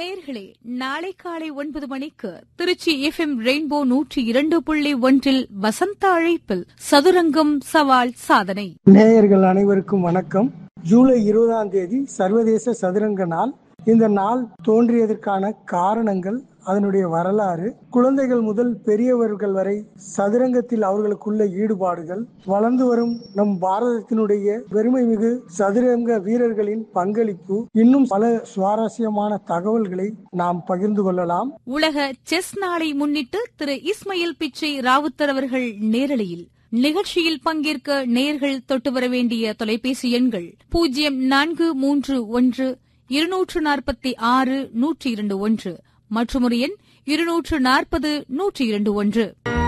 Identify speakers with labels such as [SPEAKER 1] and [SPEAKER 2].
[SPEAKER 1] நேர்களே நாளை காலை ஒன்பது மணிக்கு திருச்சி எஃப் எம் ரெயின்போ நூற்றி இரண்டு புள்ளி ஒன்றில் வசந்த அழைப்பில் சதுரங்கம் சவால் சாதனை
[SPEAKER 2] நேயர்கள் அனைவருக்கும் வணக்கம் ஜூலை இருபதாம் தேதி சர்வதேச சதுரங்க நாள் இந்த நாள் தோன்றியதற்கான காரணங்கள் அதனுடைய வரலாறு குழந்தைகள் முதல் பெரியவர்கள் வரை சதுரங்கத்தில் அவர்களுக்குள்ள ஈடுபாடுகள் வளர்ந்து வரும் நம் பாரதத்தினுடைய பெருமை மிகு சதுரங்க வீரர்களின் பங்களிப்பு இன்னும் பல சுவாரஸ்யமான தகவல்களை நாம் பகிர்ந்து கொள்ளலாம்
[SPEAKER 1] உலக செஸ் நாளை முன்னிட்டு திரு இஸ்மையில் பிச்சை ராவுத்தர் அவர்கள் நேரலையில் நிகழ்ச்சியில் பங்கேற்க நேயர்கள் தொட்டு வர வேண்டிய தொலைபேசி எண்கள் பூஜ்ஜியம் நான்கு மூன்று ஒன்று இருநூற்று நாற்பத்தி ஆறு நூற்றி இரண்டு ஒன்று மற்றும் ஒரு எண் இருநூற்று நாற்பது நூற்றி இரண்டு ஒன்று